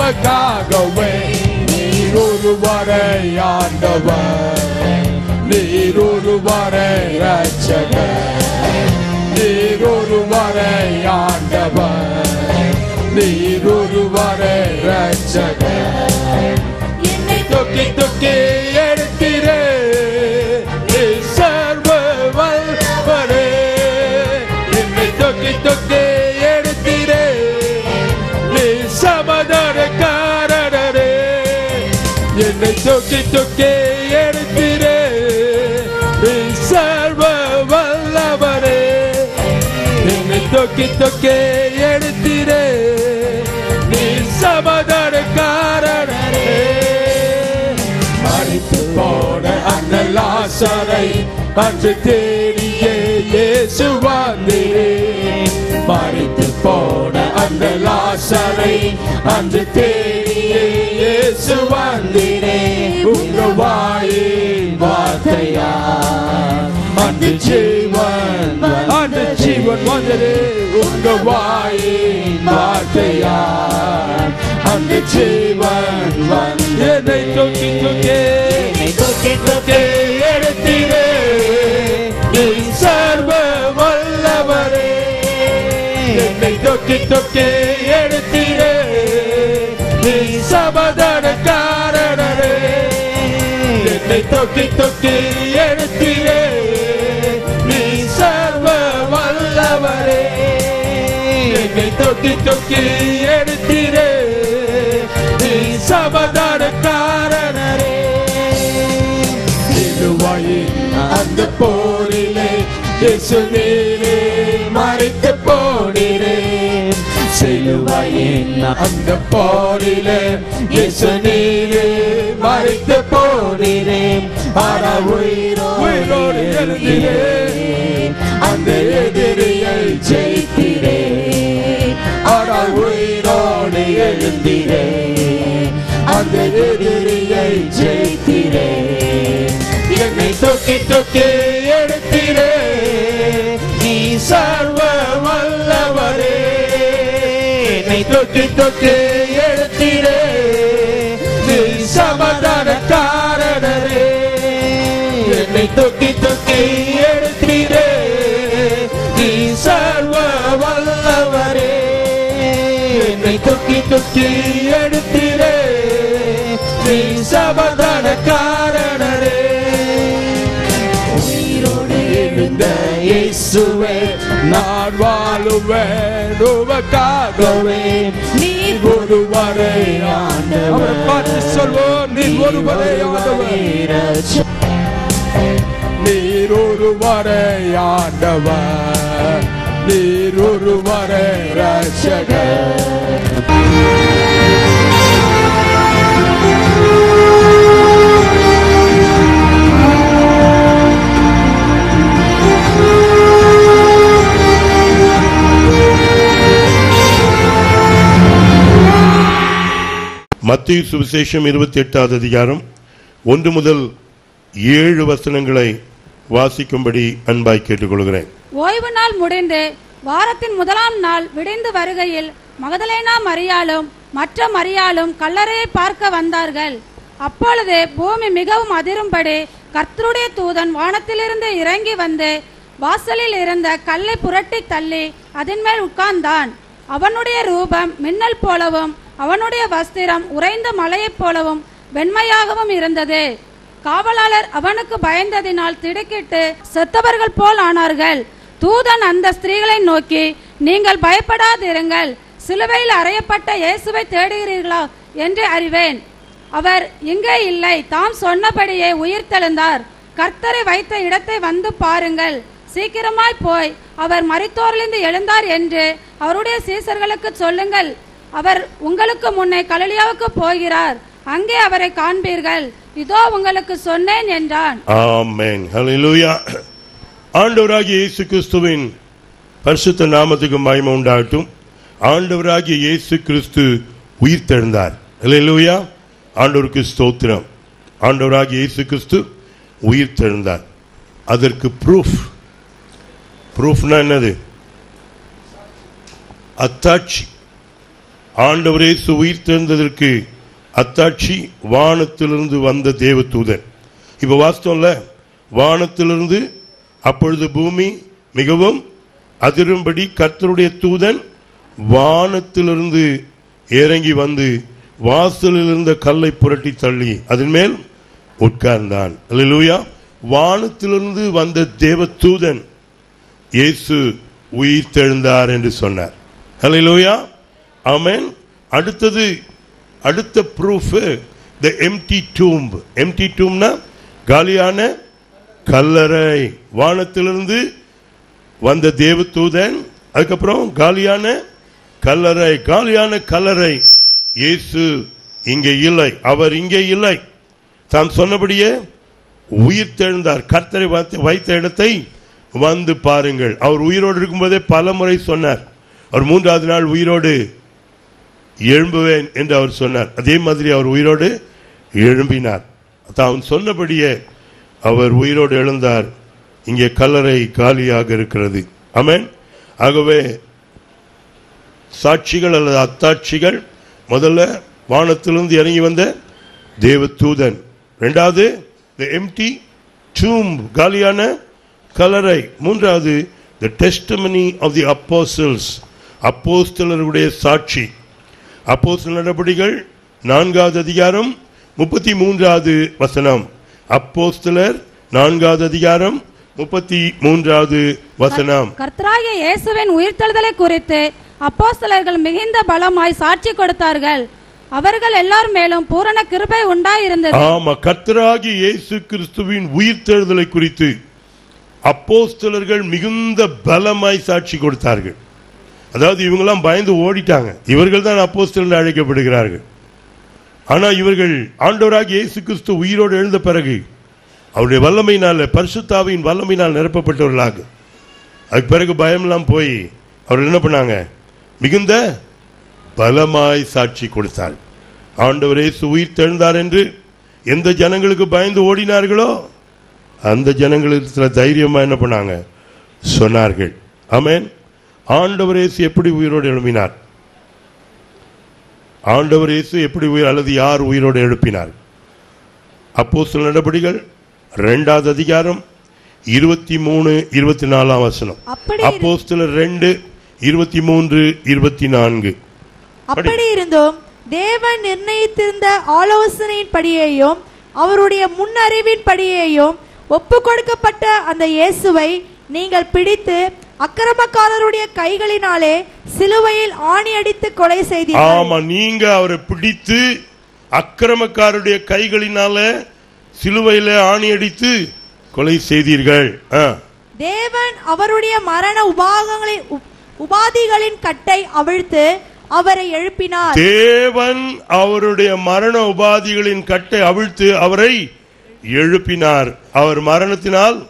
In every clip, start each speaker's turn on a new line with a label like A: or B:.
A: உமக்காகவே நீர் ஒருவரை ஆண்டவர் நீர் ஒருவரை ரட்சகர் நீர் ஒருவரை ஆண்டவர் நீர் ஒருவரை ரட்சகர்
B: என்னை
A: தொக்கி தொக்கி எடுத்திரே நீ சர்வ வல்லவரே என்னை தொக்கி தொக்கி எடுத்திரே நீ சமாதானக்காரரே என்னை தொக்கி தொக்கி எடுத்திரே நீ சர்வ வல்லவரே என்னை தொக்கி தொக்கி எடுத்திரே நீ சமாதானக்காரரே மறித்து போன அந்த லாசரை அன்று தேடியே இயேசு வந்தீரே மறித்து போன அந்த லாசரை அன்று தேடியே இயேசு வந்தீரே உங்க வாயின் வார்த்தையா அந்த ஜீவன் அந்த ஜீவன் வந்ததே உங்க வாயின் வார்த்தையா அந்த ஜீவன் வந்து என்னை தொக்கி தொக்கே
B: என்னை தொக்கி தொக்கி
A: எடுத்தீரே நீ சர்வ வல்லவரே என்னை தொக்கி தொக்கே எடுத்தீரே நீ சமாதானக்காரரே என்னை தொக்கி தொக்கி எடுத்தீரே நீ சர்வ வல்லவரே என்னை தொக்கி தொக்கி எடுத்தீரே நீ சமாதானக்காரனரே சிலுவையின் அந்த போரிலே இயேசு நீரே மறித்து போனீரே சிலுவையின் அந்த போரிலே இயேசு நீரே மறித்து போனீரே ஆன உயிரோடு எழுதிலே அந்த எதிரியை ஜெயித்தீரே ஆன உயிரோடு எழுந்திரே அந்த எதிரியை ஜெயித்தீரே என்னை தொக்கி தொக்கி எடுத்தீரே நீ சர்வ வல்லவரே என்னை தொக்கி தொக்கி எடுத்தீரே நீ சமாதானக்காரனரே என்னை தொக்கி தொக்கி எடுத்தீரே நீ சர்வ வல்லவரே என்னை தொக்கி தொக்கி எடுத்தீரே நீ சமாதானக்காரனரே உயிரோடு எழுந்த இயேசுவே நான் வாழுவேன் உமக்காகவே
B: நீர்
A: ஒருவரை ஆண்டவர் அவரை பார்த்து சொல்வோம் நீ ஒருவரை ஆண்டவர் நீர் ஒருவரை ஆண்டவர் நீர் ஒருவரை ரட்சகர்
C: மத்திய சுவிசேஷம் இருபத்தி எட்டாவது அதிகாரம் ஒன்று முதல் ஏழு வசனங்களை வாசிக்கும்படி அன்பாய் கேட்டுக்கொள்கிறேன்
D: ஓய்வு நாள் முடிந்து வாரத்தின் முதலாம் நாள் விடிந்து வருகையில் மகதலேனா மரியாளும் மற்ற மரியாளும் கல்லறையை பார்க்க வந்தார்கள் அப்பொழுது பூமி மிகவும் அதிரும்படி கர்த்தருடைய தூதன் வானத்திலிருந்து இறங்கி வந்து வாசலில் இருந்த கல்லை புரட்டி தள்ளி அதன் மேல் உட்கார்ந்தான் அவனுடைய ரூபம் மின்னல் போலவும் அவனுடைய வஸ்திரம் உறைந்த மலையைப் போலவும் வெண்மையாகவும் இருந்தது காவலாளர் அவனுக்கு பயந்ததினால் திடுக்கிட்டு செத்தவர்கள் போல் ஆனார்கள் தூதன் அந்த ஸ்திரீகளை நோக்கி நீங்கள் பயப்படாதிருங்கள் சிலுவையில் அறையப்பட்ட இயேசுவை தேடுகிறீர்களா என்று அறிவேன் அவர் இங்கே இல்லை தாம் சொன்னபடியே உயிர்த்தெழுந்தார் கர்த்தரை வைத்த இடத்தை வந்து பாருங்கள் சீக்கிரமாய் போய் அவர் மரித்தோரிலிருந்து எழுந்தார் என்று அவருடைய சீசர்களுக்கு சொல்லுங்கள் அவர் உங்களுக்கு முன்னே கலலியாவுக்கு போகிறார் அங்கே அவரை காண்பீர்கள் இதோ உங்களுக்கு சொன்னேன் என்றான்
C: ஆமென் ஹalleluya ஆண்டவராகிய இயேசு கிறிஸ்துவின் பரிசுத்த நாமத்துக்கு மகிமை உண்டாகட்டும் ஆண்டவராகிய இயேசு கிறிஸ்து உயிர்த்தெழுந்தார் ஹalleluya ஆண்டவருக்கு ஸ்தோத்திரம் ஆண்டவராகிய இயேசு கிறிஸ்து உயிர்த்தெழுந்தார் அதற்கு ப்ரூஃப் ப்ரூஃப்னா என்னது அத்தாட்சி ஆண்டவரே உயிர் தெரிந்ததற்கு அத்தாட்சி வானத்திலிருந்து வந்த தேவதூதன் இப்ப வாஸ்தவம்ல வானத்திலிருந்து அப்பொழுது பூமி மிகவும் அதிரும்படி கர்த்தருடைய தூதன் வானத்திலிருந்து இறங்கி வந்து வாசலில் இருந்த கல்லை புரட்டி தள்ளி அதன் மேல் உட்கார்ந்தான் அல்லேலூயா வானத்திலிருந்து வந்த தேவதூதன் இயேசு உயிர் தெழுந்தார் என்று சொன்னார் ஹalleluya ஆமென் அடுத்தது அடுத்த proof the empty tomb empty டூம்னா காலியான கல்லறை வானத்திலிருந்து வந்த தேவதூதன் அதுக்கப்புறம் காலியான கல்லறை காலியான கல்லறை இயேசு இங்கே இல்லை அவர் இங்கே இல்லை தாம் சொன்னபடியே உயிர் தெழுந்தார் கர்த்தரை வைத்த- வைத்த இடத்தை வந்து பாருங்கள் அவர் உயிரோடு இருக்கும்போதே பல முறை சொன்னார் அவர் மூன்றாவது நாள் உயிரோடு எழும்புவேன் என்று அவர் சொன்னார் அதே மாதிரி அவர் உயிரோடு எழும்பினார் தான் சொன்னபடியே அவர் உயிரோடு எழுந்தார் இங்கே கல்லறை காலியாக இருக்கிறது ஆமென் ஆகவே சாட்சிகள் அல்லது அத்தாட்சிகள் முதல்ல வானத்திலிருந்து இறங்கி வந்த தேவதூதன் ரெண்டாவது த எம்டி tomb காலியான கலரை மூன்றாவது the testimony of the apostles அப்போஸ்தலருடைய சாட்சி அப்போஸ்தலர் நடபடிகள் நான்காவது அதிகாரம் முப்பத்தி மூன்றாவது வசனம் அப்போஸ்தலர் நான்காவது அதிகாரம் முப்பத்தி மூன்றாவது வசனம்
D: கர்த்தராகிய இயேசுவின் உயிர்த்தெழுதலை குறித்து அப்போஸ்தலர்கள் மிகுந்த பலமாய் சாட்சி கொடுத்தார்கள் அவர்கள் எல்லார் மேலும் பூரண கிருபை உண்டாயிருந்தது
C: ஆமா கர்த்தராகி இயேசு கிறிஸ்துவின் உயிர்த்தெழுதலை குறித்து அப்போஸ்தலர்கள் மிகுந்த பலமாய் சாட்சி கொடுத்தார்கள் அதாவது இவங்கெல்லாம் பயந்து ஓடிட்டாங்க இவர்கள் தான் அப்போஸ்தலர் அழைக்கப்படுகிறார்கள் ஆனா இவர்கள் ஆண்டவராகி இயேசு கிறிஸ்து உயிரோடு எழுந்த பிறகு அவருடைய வல்லமையினால பரிசுத்தாவின் வல்லமையினால் நிரப்பப்பட்டவர்களாக அதுக்கு பிறகு பயமெல்லாம் போய் அவர் என்ன பண்ணாங்க மிகுந்த பலமாய் சாட்சி கொடுத்தார் ஆண்டவர் இயேசு உயிர் தெழுந்தார் என்று எந்த ஜனங்களுக்கு பயந்து ஓடினார்களோ அந்த ஜனங்களுக்கு தைரியமா என்ன பண்ணாங்க சொன்னார்கள் ஆமென் ஆண்டவர் இயேசு எப்படி உயிரோடு எழுப்பினார் ஆண்டவர் இயேசு எப்படி உயிர் அல்லது யார் உயிரோடு எழுப்பினார் அப்போ சில நடபடிகள் ரெண்டாவது அதிகாரம் இருபத்தி மூணு இருபத்தி நாலாம் வசனம்
B: அப்படி இரு-
C: அப்போஸ்தலர் ரெண்டு இருபத்தி மூன்று இருபத்தி நான்கு
B: அப்படி இருந்தும் தேவன் நிர்ணயித்திருந்த ஆலோசனையின்படியேயும் அவருடைய முன்னறிவின்படியேயும் ஒப்பு கொடுக்கப்பட்ட அந்த இயேசுவை நீங்கள் பிடித்து அக்கிரமக்காரருடைய கைகளினாலே சிலுவையில் ஆணி அடித்து கொலை செய்தீர்கள்
C: ஆமா நீங்க அவரை பிடித்து அக்கிரமக்காரருடைய கைகளினால சிலுவையில ஆணி அடித்து கொலை செய்தீர்கள் ஆ.
B: தேவன் அவருடைய மரண உபாகங்களின் உப்- உபாதிகளின் கட்டை அவிழ்த்து அவரை எழுப்பினார்
C: தேவன் அவருடைய மரண உபாதிகளின் கட்டை அவிழ்த்து அவரை எழுப்பினார் அவர் மரணத்தினால்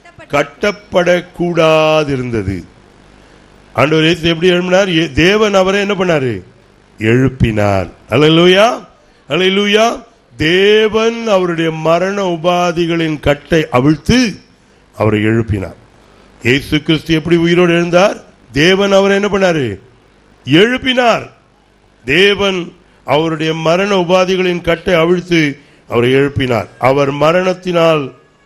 C: கட்டப்படக்கூடாதிருந்தது ஆண்டவர் இயேசு எப்படி எழுப்பினார் ஏ- தேவன் அவரை என்ன பண்ணாரு எழுப்பினார் அல்லேலூயா அல்லேலூயா தேவன் அவருடைய மரண உபாதிகளின் கட்டை அவிழ்த்து அவரை எழுப்பினார் இயேசு கிறிஸ்து எப்படி உயிரோடு எழுந்தார் தேவன் அவரை என்ன பண்ணாரு எழுப்பினார் தேவன் அவருடைய மரண உபாதிகளின் கட்டை அவிழ்த்து அவரை எழுப்பினார் அவர் மரணத்தினால்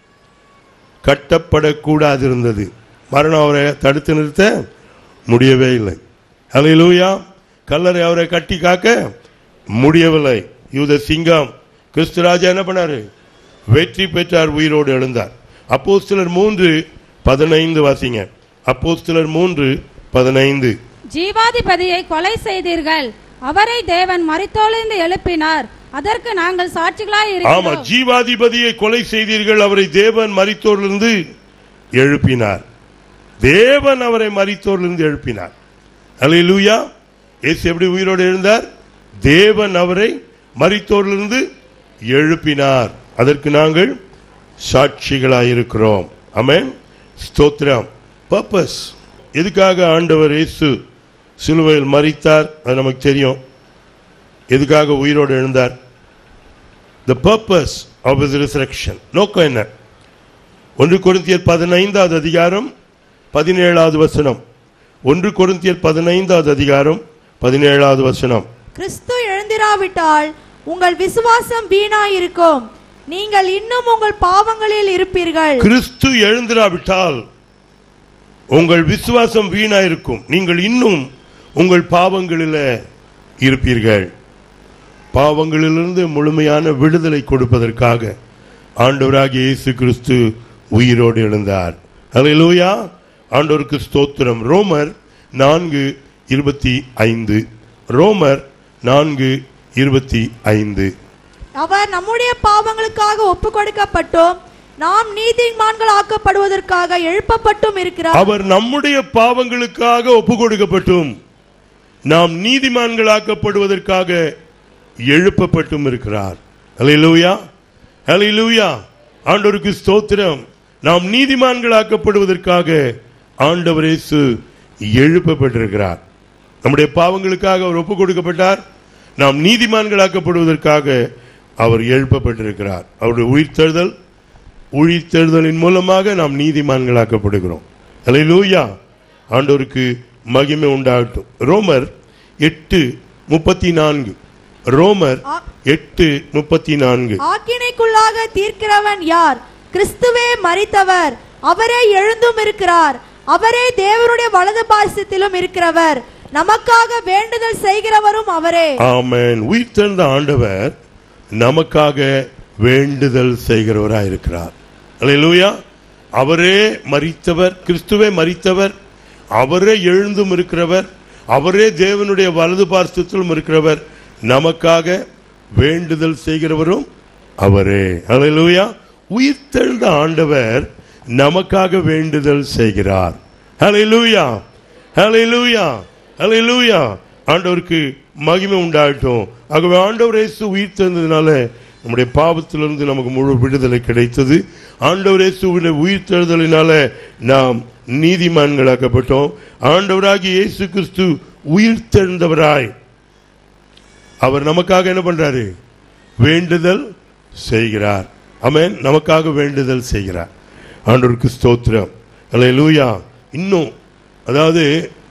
C: கட்டப்படக்கூடாதிருந்தது மரணம் அவரை தடுத்து நிறுத்த முடியவே இல்லை ஹalleluya கல்லறை அவரை கட்டி காக்க முடியவில்லை யூத சிங்கம் கிறிஸ்துராஜா என்ன பண்ணாரு வெற்றி பெற்றார் உயிரோடு எழுந்தார் அப்போஸ்தலர் மூன்று பதினைந்து வாசிங்க அப்போஸ்தலர் மூன்று பதினைந்து
D: ஜீவாதிபதியை கொலை செய்தீர்கள் அவரை தேவன் மரித்தோலிருந்து எழுப்பினார் அதற்கு நாங்கள் சாட்சிகளாய்
C: ஆமா
D: இருக்கிறோம்
C: ஜீவாதிபதியை கொலை செய்தீர்கள் அவரை தேவன் மரித்தோரிலிருந்து எழுப்பினார் தேவன் அவரை மரித்தோரிலிருந்து எழுப்பினார் அல்லேலூயா இயேசு எப்படி உயிரோடு எழுந்தார் தேவன் அவரை மரித்தோரிலிருந்து எழுப்பினார் அதற்கு நாங்கள் சாட்சிகளாயிருக்கிறோம் அமேன் ஸ்தோத்திரம் பர்பஸ் எதுக்காக ஆண்டவர் இயேசு சிலுவையில் மரித்தார் அது நமக்கு தெரியும் எதுக்காக உயிரோடு எழுந்தார் the purpose of his resurrection நோக்கம் என்ன ஒன்று கொரிந்தியர் பதினைந்தாவது அதிகாரம் பதினேழாவது வசனம் ஒன்று கொரிந்தியர் பதினைந்தாவது அதிகாரம் பதினேழாவது வசனம்
B: கிறிஸ்து எழுந்திராவிட்டால் உங்கள் விசுவாசம் வீணாயிருக்கும் நீங்கள் இன்னும் உங்கள் பாவங்களில் இருப்பீர்கள்
C: கிறிஸ்து எழுந்திராவிட்டால் உங்கள் விசுவாசம் வீணாயிருக்கும் நீங்கள் இன்னும் உங்கள் பாவங்களில் இருப்பீர்கள் பாவங்களிலிருந்து முழுமையான விடுதலை கொடுப்பதற்காக ஆண்டவராகிய இயேசு கிறிஸ்து உயிரோடு எழுந்தார் அல்லேலூயா ஆண்டவருக்கு ஸ்தோத்திரம் ரோமர் நான்கு இருபத்தி ஐந்து ரோமர் நான்கு இருபத்தி ஐந்து
B: அவர் நம்முடைய பாவங்களுக்காக ஒப்பு கொடுக்கப்பட்டும் நாம் நீதிமான்கள் ஆக்கப்படுவதற்காக எழுப்பப்பட்டும் இருக்கிறார்
C: அவர் நம்முடைய பாவங்களுக்காக ஒப்பு கொடுக்கப்பட்டும் நாம் நீதிமான்களாக்கப்படுவதற்காக எழுப்பப்பட்டும் இருக்கிறார் ஹalleluya ஹalleluya ஆண்டவருக்கு ஸ்தோத்திரம் நாம் நீதிமான்களாக்கப்படுவதற்காக ஆண்டவர் இயேசு எழுப்பப்பட்டிருக்கிறார் நம்முடைய பாவங்களுக்காக அவர் ஒப்பு கொடுக்கப்பட்டார் நாம் நீதிமான்களாக்கப்படுவதற்காக அவர் எழுப்பப்பட்டிருக்கிறார் அவருடைய உயிர்த்தெழுதல் உயிர்த்தெழுதலின் மூலமாக நாம் நீதிமான்களாக்கப்படுகிறோம் அல்லேலூயா ஆண்டவருக்கு மகிமை உண்டாகட்டும் ரோமர் எட்டு முப்பத்தி நான்கு ரோமர் எட்டு முப்பத்தி நான்கு
B: ஆக்கினைக்குள்ளாக தீர்க்கிறவன் யார் கிறிஸ்துவே மரித்தவர் அவரே எழுந்தும் இருக்கிறார் அவரே தேவனுடைய வலது பாசத்திலும் இருக்கிறவர் நமக்காக வேண்டுதல் செய்கிறவரும் அவரே
C: ஆமென் உயிர்த்தெழுந்த ஆண்டவர் நமக்காக வேண்டுதல் செய்கிறவராய் இருக்கிறார் அல்லேலூயா அவரே மரித்தவர் கிறிஸ்துவே மரித்தவர் அவரே எழுந்தும் இருக்கிறவர் அவரே தேவனுடைய வலது பார்சத்திலும் இருக்கிறவர் நமக்காக வேண்டுதல் செய்கிறவரும் அவரே அல்லேலூயா உயிர்த்தெழுந்த ஆண்டவர் நமக்காக வேண்டுதல் செய்கிறார் ஹalleluya ஹalleluya ஹalleluya ஆண்டவருக்கு மகிமை உண்டாகட்டும் ஆகவே ஆண்டவர் இயேசு உயிர் தெரிந்ததுனால நம்முடைய பாவத்திலிருந்து நமக்கு முழு விடுதலை கிடைத்தது ஆண்டவர் இயேசுவின் உயிர் தெழுதலினால நாம் நீதிமான்களாக்கப்பட்டோம் ஆண்டவராகிய இயேசு கிறிஸ்து உயிர் தெழுந்தவராய் அவர் நமக்காக என்ன பண்றாரு வேண்டுதல் செய்கிறார் ஆமென் நமக்காக வேண்டுதல் செய்கிறார் ஆண்டவருக்கு ஸ்தோத்திரம் அல்லேலூயா இன்னும் அதாவது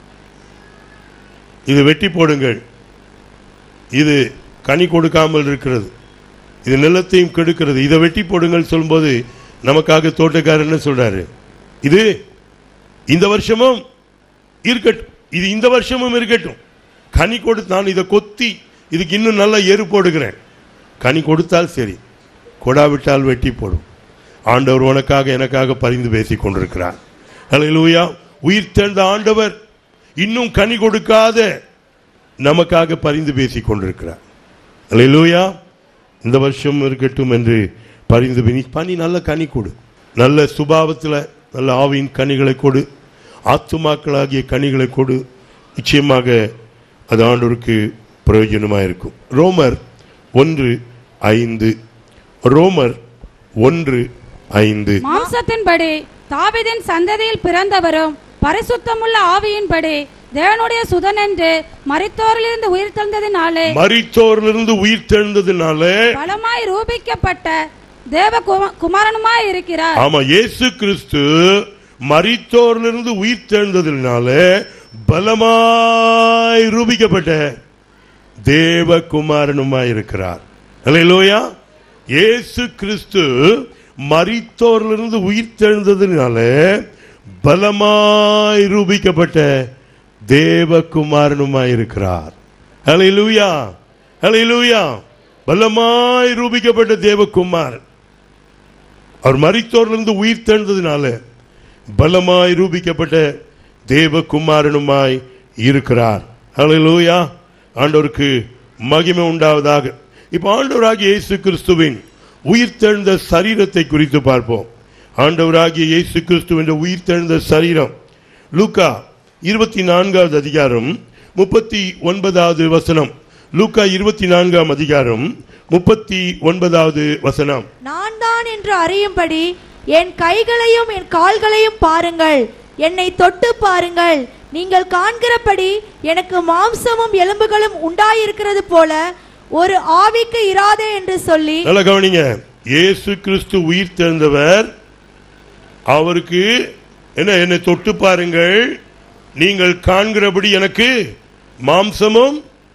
C: இது வெட்டி போடுங்கள் இது கனி கொடுக்காமல் இருக்கிறது இது நிலத்தையும் கெடுக்கிறது இதை வெட்டி போடுங்கள் சொல்லும்போது நமக்காக தோட்டக்காரர் என்ன சொல்றாரு இது இந்த வருஷமும் இருக்கட்டும் இது இந்த வருஷமும் இருக்கட்டும் கனி கொடுத்து நான் இதை கொத்தி இதுக்கு இன்னும் நல்லா எரு போடுகிறேன் கனி கொடுத்தால் சரி கொடாவிட்டால் வெட்டி போடும் ஆண்டவர் உனக்காக எனக்காக பரிந்து பேசிக் கொண்டிருக்கிறார் ஹalleluya உயிர் தெழுந்த ஆண்டவர் இன்னும் கனி கொடுக்காத நமக்காக பரிந்து பேசிக் கொண்டிருக்கிறார் ஹalleluya இந்த வருஷம் இருக்கட்டும் என்று பரிந்து நீ பனி நல்ல கனி கொடு நல்ல சுபாவத்தில் நல்ல ஆவியின் கனிகளை கொடு ஆத்துமாக்களாகிய கனிகளை கொடு நிச்சயமாக அது ஆண்டவருக்கு பிரயோஜனமாக இருக்கும் ரோமர் ஒன்று ஐந்து ரோமர் ஒன்று ஐந்து
D: மாம்சத்தின்படி தாவீதின் சந்ததியில் பிறந்தவரும் பரிசுத்தமுள்ள ஆவியின்படி தேவனுடைய சுதன் என்று மரித்தோரிலிருந்து உயிர் தெழுந்ததினாலே
C: மரித்தோரிலிருந்து உயிர் தெழுந்ததுனால
D: பலமாய் ரூபிக்கப்பட்ட தேவ கும- குமாரனுமாய் இருக்கிறார்
C: ஆமா இயேசு கிறிஸ்து மரித்தோரிலிருந்து உயிர் தெழுந்ததினால பலமாய் ரூபிக்கப்பட்ட தேவகுமாரனுமாய் இருக்கிறார் அல்லேலூயா இயேசு கிறிஸ்து மரித்தோரிலிருந்து உயிர் தெழுந்ததினால பலமாய் ரூபிக்கப்பட்ட தேவகுமாரனுமாய் இருக்கிறார் ஹalleluya ஹalleluya பலமாய் ரூபிக்கப்பட்ட தேவகுமாரன் அவர் மரித்தோரிலிருந்து உயிர் தெழுந்ததினால பலமாய் ரூபிக்கப்பட்ட தேவகுமாரனுமாய் இருக்கிறார் ஹalleluya ஆண்டவருக்கு மகிமை உண்டாவதாக இப்போ ஆண்டவராகிய இயேசு கிறிஸ்துவின் உயிர் தெழுந்த சரீரத்தை குறித்து பார்ப்போம் ஆண்டவராகிய இயேசு கிறிஸ்துவின் உயிர் தெழுந்த சரீரம் லூக்கா இருபத்தி நான்காவது அதிகாரம் முப்பத்தி ஒன்பதாவது வசனம் லூக்கா இருபத்தி நான்காம் அதிகாரம் முப்பத்தி ஒன்பதாவது வசனம்
B: நான் தான் என்று அறியும்படி என் கைகளையும் என் கால்களையும் பாருங்கள் என்னை தொட்டு பாருங்கள் நீங்கள் காண்கிறபடி எனக்கு மாம்சமும் எலும்புகளும் உண்டாயிருக்கிறது போல ஒரு ஆவிக்கு இராதே என்று சொல்லி
C: நல்ல கவனிங்க இயேசு கிறிஸ்து உயிர் தெழுந்தவர் அவருக்கு என்ன என்னை தொட்டு பாருங்கள் நீங்கள் காண்கிறபடி எனக்கு மாம்சமும்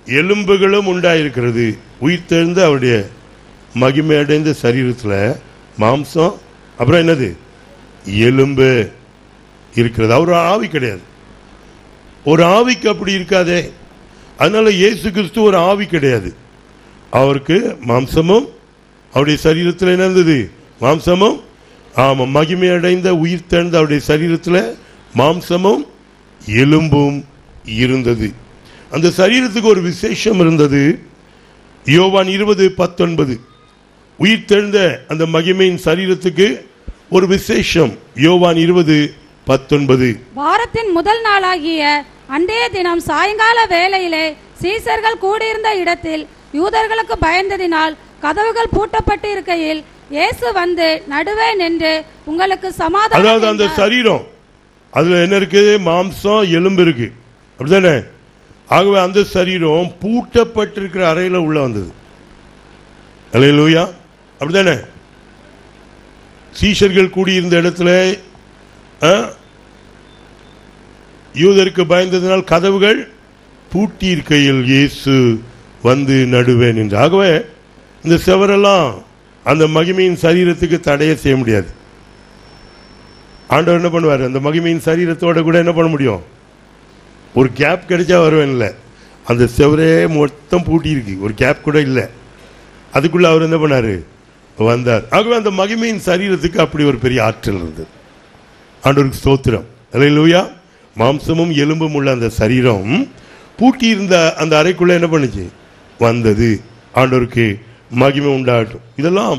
C: எலும்புகளும் உண்டாயிருக்கிறது உயிர்த்தெழுந்த அவருடைய மகிமை அடைந்த சரீரத்தில் மாம்சம் அப்புறம் என்னது எலும்பு இருக்கிறது அவர் ஆவி கிடையாது ஒரு ஆவிக்கு அப்படி இருக்காதே அதனால இயேசு கிறிஸ்து ஒரு ஆவி கிடையாது அவருக்கு மாம்சமும் அவருடைய சரீரத்தில் என்ன இருந்தது மாம்சமும் ஆமா மகிமை அடைந்த உயிர் தெழுந்த அவருடைய சரீரத்தில் மாம்சமும் எலும்பும் இருந்தது அந்த சரீரத்துக்கு ஒரு விசேஷம் இருந்தது யோவான் இருபது பத்தொன்பது உயிர் தெழுந்த அந்த மகிமையின் சரீரத்துக்கு ஒரு விசேஷம் யோவான் இருபது பத்தொன்பது
D: வாரத்தின் முதல் நாளாகிய அன்றைய தினம் சாயங்கால வேளையிலே சீசர்கள் கூடியிருந்த இடத்தில் யூதர்களுக்கு பயந்ததினால் கதவுகள் பூட்டப்பட்டு இருக்கையில் இயேசு வந்து நடுவே நின்று உங்களுக்கு சமாதானம்
C: அதாவது அந்த
D: என்றார்.
C: சரீரம் அதுல என்ன இருக்குது மாம்சம் எலும்பு இருக்கு அப்படிதானே ஆகவே அந்த சரீரம் பூட்டப்பட்டிருக்கிற அறையில உள்ள வந்தது அல்லேலூயா அப்படிதானே சீஷர்கள் கூடியிருந்த இடத்துல ஆ, யூதருக்கு பயந்ததினால் கதவுகள் பூட்டி இருக்கையில் இயேசு வந்து நடுவே நின்று ஆகவே இந்த செவரெல்லாம் அந்த மகிமையின் சரீரத்துக்கு தடையை செய்ய முடியாது ஆண்டவர் என்ன பண்ணுவார் அந்த மகிமையின் சரீரத்தோட கூட என்ன பண்ண முடியும் ஒரு கேப் கிடைச்சா வருவேன் இல்லை அந்த செவரே மொத்தம் பூட்டி இருக்கு ஒரு கேப் கூட இல்லை அதுக்குள்ள அவர் என்ன பண்ணாரு வந்தார் ஆகவே அந்த மகிமையின் சரீரத்துக்கு அப்படி ஒரு பெரிய ஆற்றல் இருந்தது ஆண்டவருக்கு ஸ்தோத்திரம் அல்லேலூயா மாம்சமும் எலும்பும் உள்ள அந்த சரீரம் பூட்டி இருந்த அந்த அறைக்குள்ள என்ன பண்ணுச்சு வந்தது ஆண்டவருக்கு மகிமை உண்டாகட்டும் இதெல்லாம்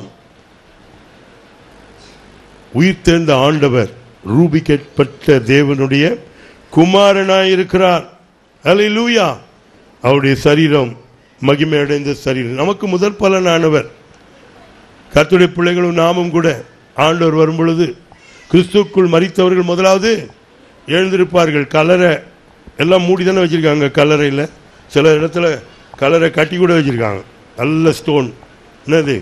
C: உயிர்த்தெழுந்த ஆண்டவர் ரூபிக்கப்பட்ட தேவனுடைய குமாரனாய் இருக்கிறார் அல்லேலூயா அவருடைய சரீரம் மகிமை அடைந்த சரீரம் நமக்கு முதற் பலனானவர் கர்த்தருடைய பிள்ளைகளும் நாமும் கூட ஆண்டவர் வரும் பொழுது கிறிஸ்துக்குள் மரித்தவர்கள் முதலாவது எழுந்திருப்பார்கள் கலரை எல்லாம் மூடி தானே வச்சிருக்காங்க கல்லறையில் சில இடத்துல கலரை கட்டி கூட வச்சிருக்காங்க நல்ல ஸ்டோன் என்னது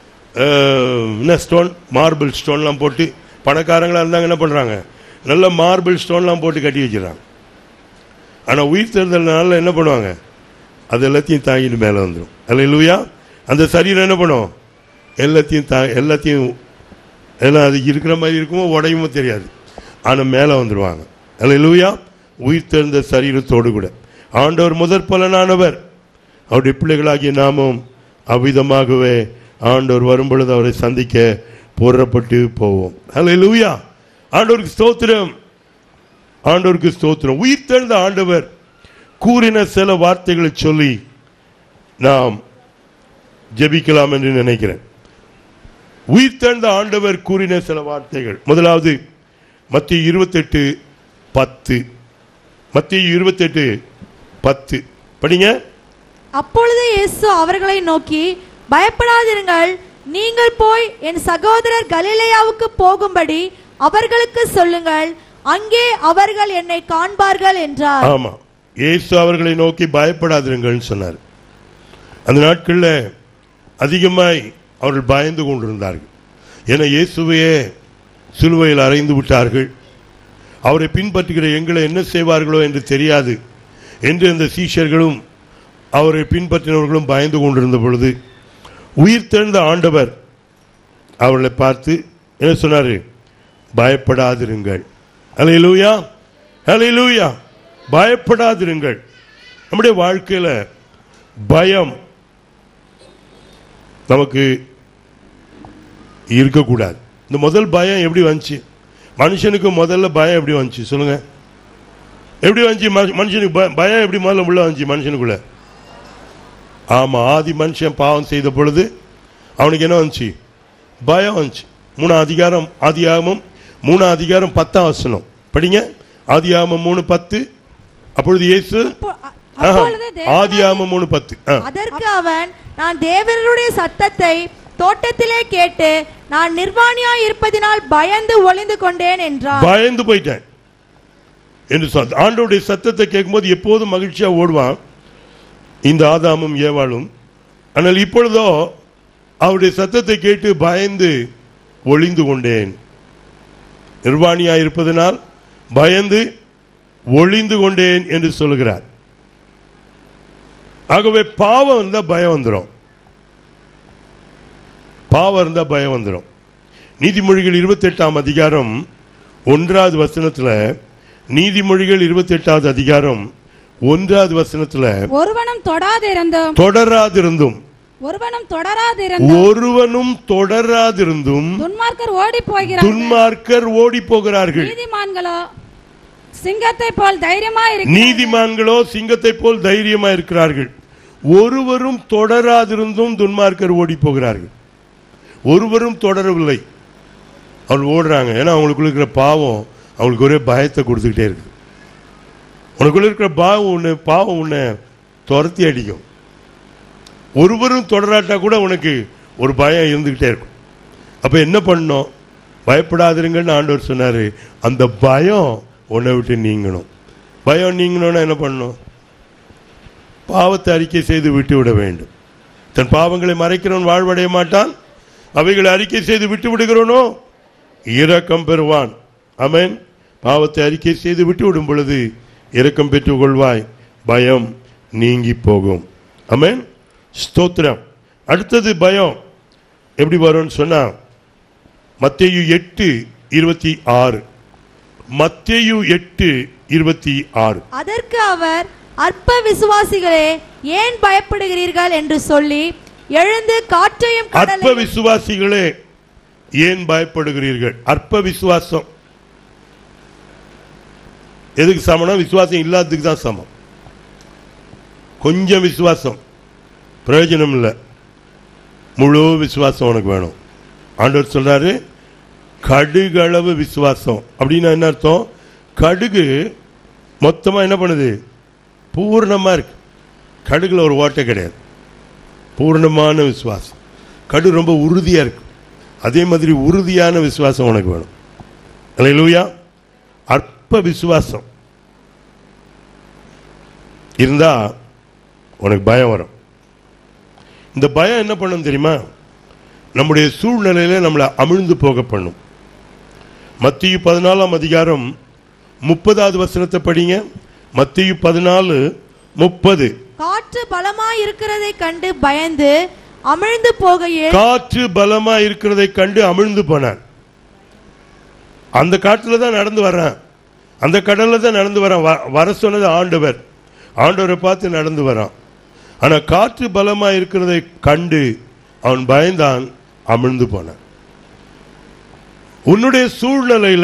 C: அஹ், என்ன ஸ்டோன் மார்பிள் ஸ்டோன்லாம் போட்டு பணக்காரங்களாக இருந்தாங்க என்ன பண்ணுறாங்க நல்ல மார்பிள் ஸ்டோன்லாம் போட்டு கட்டி வச்சிடறாங்க ஆனால் உயிர் தேர்தல்னால என்ன பண்ணுவாங்க அது எல்லாத்தையும் தாங்கிட்டு மேலே வந்துடும் அல்ல அந்த சரீரம் என்ன பண்ணும் எல்லாத்தையும் தா எல்லாத்தையும் எல்லாம் அது இருக்கிற மாதிரி இருக்குமோ உடையுமோ தெரியாது ஆனால் மேலே வந்துடுவாங்க அல்ல உயிர் தேர்ந்த சரீரத்தோடு கூட ஆண்டவர் முதற் பலனானவர் அவருடைய பிள்ளைகளாகிய நாமும் அவ்விதமாகவே ஆண்டவர் வரும் பொழுது அவரை சந்திக்க புறப்பட்டு போவோம் அல்ல ஆண்டவருக்கு ஸ்தோத்திரம் ஆண்டவருக்கு ஸ்தோத்திரம் உயிர் தெழுந்த ஆண்டவர் கூறின சில வார்த்தைகளை சொல்லி நாம் ஜெபிக்கலாம் என்று நினைக்கிறேன் உயிர் தெழுந்த ஆண்டவர் கூறின சில வார்த்தைகள் முதலாவது மத்திய இருபத்தெட்டு பத்து மத்திய இருபத்தெட்டு பத்து படிங்க
B: அப்பொழுது இயேசு அவர்களை நோக்கி பயப்படாதிருங்கள் நீங்கள் போய் என் சகோதரர் கலிலேயாவுக்கு போகும்படி அவர்களுக்கு சொல்லுங்கள் அங்கே அவர்கள் என்னை காண்பார்கள் என்றார்
C: ஆமா இயேசு அவர்களை நோக்கி பயப்படாதிருங்கள்னு சொன்னார் அந்த நாட்களில் அதிகமாய் அவர்கள் பயந்து கொண்டிருந்தார்கள் என இயேசுவையே சிலுவையில் அறைந்து விட்டார்கள் அவரை பின்பற்றுகிற எங்களை என்ன செய்வார்களோ என்று தெரியாது என்று அந்த சீஷர்களும் அவரை பின்பற்றினவர்களும் பயந்து கொண்டிருந்த பொழுது உயிர் தெழுந்த ஆண்டவர் அவர்களை பார்த்து என்ன சொன்னாரு பயப்படாதிருங்கள் ஹalleluya ஹalleluya பயப்படாதிருங்கள் நம்முடைய வாழ்க்கையில பயம் நமக்கு இருக்கக்கூடாது இந்த முதல் பயம் எப்படி வந்துச்சு மனுஷனுக்கு முதல்ல பயம் எப்படி வந்துச்சு சொல்லுங்க எப்படி வந்துச்சு மனு- மனுஷனுக்கு பய- பயம் எப்படி முதல்ல உள்ள வந்துச்சு மனுஷனுக்குள்ள ஆமா ஆதி மனுஷன் பாவம் செய்த பொழுது அவனுக்கு என்ன வந்துச்சு பயம் வந்துச்சு மூணாம் அதிகாரம் ஆதியாகமம் மூணாம் அதிகாரம் பத்தாம் வசனம் படிங்க ஆதியாகமம் மூணு பத்து அப்பொழுது இயேசு
B: அப்போ- அ-
D: அப்பொழுது தேவனாகிய-
C: ஆதியாகமம் மூணு பத்து ஆ.
B: அதற்கு அவன் நான் தேவனுடைய சத்தத்தை தோட்டத்திலே கேட்டு நான் நிர்வாணியாய் இருப்பதினால் பயந்து ஒளிந்து கொண்டேன் என்றார்
C: பயந்து போயிட்டேன் என்று சொல் ஆண்டவருடைய சத்தத்தை கேட்கும்போது எப்போதும் மகிழ்ச்சியா ஓடுவான் இந்த ஆதாமும் ஏவாளும் ஆனால் இப்பொழுதோ அவருடைய சத்தத்தை கேட்டு பயந்து ஒளிந்து கொண்டேன் நிர்வாணியா இருப்பதனால் பயந்து ஒளிந்து கொண்டேன் என்று சொல்கிறார் ஆகவே பாவம் இருந்தா பயம் வந்துடும் பாவம் இருந்தா பயம் வந்துடும் நீதிமொழிகள் இருபத்தெட்டாம் அதிகாரம் ஒன்றாவது வசனத்துல நீதிமொழிகள் இருபத்தெட்டாவது அதிகாரம் ஒன்றாவது வசனத்துல
D: ஒருவனும் தொடாதிருந்தும்
C: தொடராதிருந்தும்
D: ஒருவனும் தொடராதிருந்தும்
C: ஒருவனும் தொடராதிருந்தும்
D: துன்மார்க்கர் ஓடி போகிறார்கள்
C: துன்மார்க்கர் ஓடி போகிறார்கள்
D: நீதிமான்களோ சிங்கத்தை போல் தைரியமா இருக்கிறார்கள்
C: நீதிமான்களோ சிங்கத்தை போல் தைரியமா இருக்கிறார்கள் ஒருவரும் தொடராதிருந்தும் துன்மார்க்கர் ஓடி போகிறார்கள் ஒருவரும் தொடரவில்லை அவர்கள் ஓடுறாங்க ஏன்னா அவங்களுக்குள்ள இருக்கிற பாவம் அவங்களுக்கு ஒரே பயத்தை கொடுத்துக்கிட்டே இருக்கு உனக்குள்ள இருக்கிற பாவம் உன்னை பாவம் உன்னை துரத்தி அடிக்கும் ஒருவரும் தொடராட்டா கூட உனக்கு ஒரு பயம் இருந்துகிட்டே இருக்கும் அப்ப என்ன பண்ணணும் பயப்படாதிருங்கன்னு ஆண்டவர் சொன்னாரு அந்த பயம் உன்னை விட்டு நீங்கணும் பயம் நீங்கணும்னா என்ன பண்ணணும் பாவத்தை அறிக்கை செய்து விட்டு விட வேண்டும் தன் பாவங்களை மறைக்கிறவன் வாழ்வடைய மாட்டான் அவைகளை அறிக்கை செய்து விட்டு விடுகிறோனோ இரக்கம் பெறுவான் ஆமென் பாவத்தை அறிக்கை செய்து விட்டு விடும் பொழுது இரக்கம் பெற்றுக் கொள்வாய் பயம் நீங்கி போகும் ஆமென் ஸ்தோத்திரம் அடுத்தது பயம் எப்படி வரும்னு சொன்னா மத்தேயு எட்டு இருபத்தி ஆறு மத்தேயு எட்டு இருபத்தி ஆறு
B: அதற்கு அவர் அற்ப விசுவாசிகளே ஏன் பயப்படுகிறீர்கள் என்று சொல்லி எழுந்து காற்றையும்
C: அற்ப
B: கடலையும்
C: விசுவாசிகளே ஏன் பயப்படுகிறீர்கள் அற்ப விசுவாசம் எதுக்கு சமம்னா விசுவாசம் இல்லாததுக்கு தான் சமம் கொஞ்சம் விசுவாசம் பிரயோஜனம் இல்லை முழு விசுவாசம் உனக்கு வேணும் ஆண்டவர் சொல்றாரு கடுகளவு விசுவாசம் அப்படின்னா என்ன அர்த்தம் கடுகு மொத்தமா என்ன பண்ணுது பூர்ணமா இருக்கு கடுகுல ஒரு ஓட்டை கிடையாது பூர்ணமான விசுவாசம் கடு ரொம்ப உறுதியா இருக்கு அதே மாதிரி உறுதியான விசுவாசம் உனக்கு வேணும் அல்லேலூயா அற்ப விசுவாசம் இருந்தா உனக்கு பயம் வரும் இந்த பயம் என்ன பண்ணும் தெரியுமா நம்முடைய சூழ்நிலையில நம்மளை அமிழ்ந்து போக பண்ணும் மத்திய பதினாலாம் அதிகாரம் முப்பதாவது வசனத்தை படிங்க மத்திய பதினாலு முப்பது
B: காற்று பலமாய் இருக்கிறதை கண்டு பயந்து அமிழ்ந்து போகையில்
C: காற்று பலமா இருக்கிறதை கண்டு அமிழ்ந்து போனான் அந்த காட்டுல தான் நடந்து வர்றான் அந்த கடல்ல தான் நடந்து வரான் வ- வர சொன்னது ஆண்டவர் ஆண்டவரை பார்த்து நடந்து வரான் ஆனா காற்று பலமா இருக்கிறதை கண்டு அவன் பயந்தான் அமிழ்ந்து போனான் உன்னுடைய சூழ்நிலையில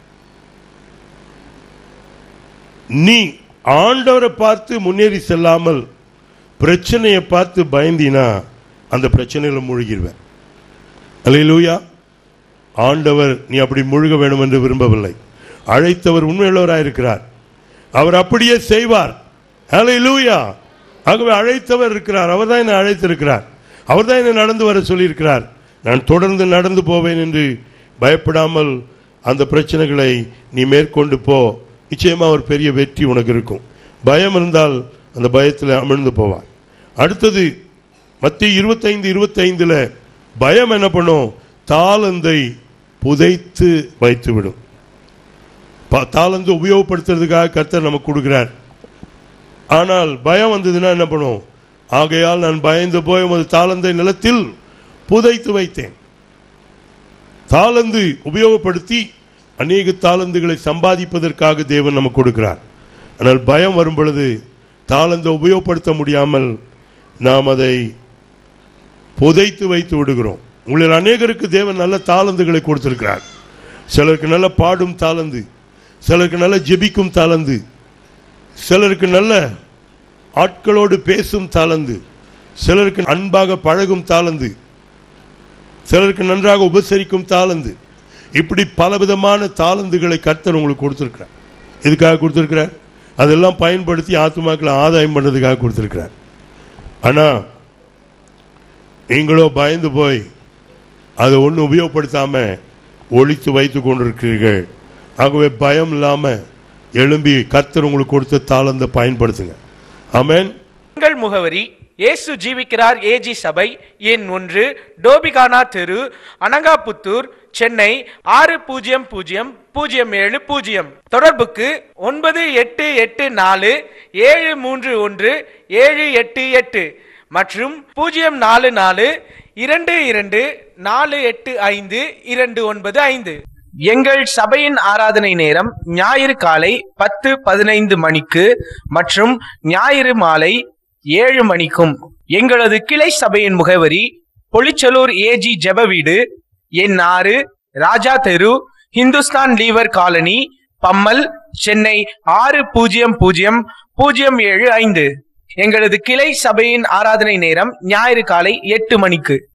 C: நீ ஆண்டவரை பார்த்து முன்னேறி செல்லாமல் பிரச்சனையை பார்த்து பயந்தினா அந்த பிரச்சனையில மூழ்கிடுவேன் அல்லேலூயா ஆண்டவர் நீ அப்படி முழுக வேண்டும் என்று விரும்பவில்லை அழைத்தவர் உண்மையுள்ளவராயிருக்கிறார் அவர் அப்படியே செய்வார் அல்லேலூயா ஆகவே அழைத்தவர் இருக்கிறார் அவர் தான் என்னை அழைத்திருக்கிறார் அவர் தான் என்னை நடந்து வர சொல்லியிருக்கிறார் நான் தொடர்ந்து நடந்து போவேன் என்று பயப்படாமல் அந்த பிரச்சனைகளை நீ மேற்கொண்டு போ நிச்சயமா ஒரு பெரிய வெற்றி உனக்கு இருக்கும் பயம் இருந்தால் அந்த பயத்தில் அமிழ்ந்து போவார் அடுத்தது மத்திய இருபத்தைந்து இருபத்தைந்துல பயம் என்ன பண்ணும் தாளந்தை புதைத்து வைத்துவிடும் ப- தாளந்து உபயோகப்படுத்துறதுக்காக கர்த்தர் நமக்கு கொடுக்கிறார் ஆனால் பயம் வந்ததுன்னா என்ன பண்ணும் ஆகையால் நான் பயந்து போய் உமது தாளந்தை நிலத்தில் புதைத்து வைத்தேன் தாளந்து உபயோகப்படுத்தி அநேக தாளந்துகளை சம்பாதிப்பதற்காக தேவன் நமக்கு கொடுக்கிறார் ஆனால் பயம் வரும் பொழுது தாளந்தை உபயோகப்படுத்த முடியாமல் நாம் அதை புதைத்து வைத்து விடுகிறோம் உங்களில் அநேகருக்கு தேவன் நல்ல தாளந்துகளை கொடுத்திருக்கிறார் சிலருக்கு நல்ல பாடும் தாளந்து சிலருக்கு நல்ல ஜெபிக்கும் தாளந்து சிலருக்கு நல்ல ஆட்களோடு பேசும் தாளந்து சிலருக்கு அன்பாக பழகும் தாளந்து சிலருக்கு நன்றாக உபசரிக்கும் தாளந்து இப்படி பலவிதமான தாளந்துகளை கர்த்தர் உங்களுக்கு கொடுத்திருக்கிறார் எதுக்காக கொடுத்திருக்கிறார் அதெல்லாம் பயன்படுத்தி ஆத்துமாக்களை ஆதாயம் பண்ணதுக்காக கொடுத்திருக்கிறார் ஆனா நீங்களோ பயந்து போய் அதை ஒன்றும் உபயோகப்படுத்தாம ஒழித்து வைத்து கொண்டிருக்கிறீர்கள் ஆகவே பயம் இல்லாம எழும்பி கர்த்தர் உங்களுக்கு கொடுத்த தாளந்தை பயன்படுத்துங்க ஆமென்
E: எங்கள் முகவரி இயேசு ஜீவிக்கிறார் ஏஜி சபை எண் ஒன்று டோபிகானா தெரு அனங்காபுத்தூர் சென்னை ஆறு பூஜ்ஜியம் பூஜ்ஜியம் பூஜ்ஜியம் ஏழு பூஜ்ஜியம் தொடர்புக்கு ஒன்பது எட்டு எட்டு நாலு ஏழு மூன்று ஒன்று ஏழு எட்டு எட்டு மற்றும் பூஜ்ஜியம் நாலு நாலு இரண்டு இரண்டு நாலு எட்டு ஐந்து இரண்டு ஒன்பது ஐந்து எங்கள் சபையின் ஆராதனை நேரம் ஞாயிறு காலை பத்து பதினைந்து மணிக்கு மற்றும் ஞாயிறு மாலை ஏழு மணிக்கும் எங்களது கிளை சபையின் முகவரி பொலிச்சலூர் ஏஜி ஜெப வீடு எண் ஆறு ராஜா தெரு ஹிந்துஸ்தான் லீவர் காலனி பம்மல் சென்னை ஆறு பூஜ்ஜியம் பூஜ்ஜியம் பூஜ்ஜியம் ஏழு ஐந்து எங்களது கிளை சபையின் ஆராதனை நேரம் ஞாயிறு காலை எட்டு மணிக்கு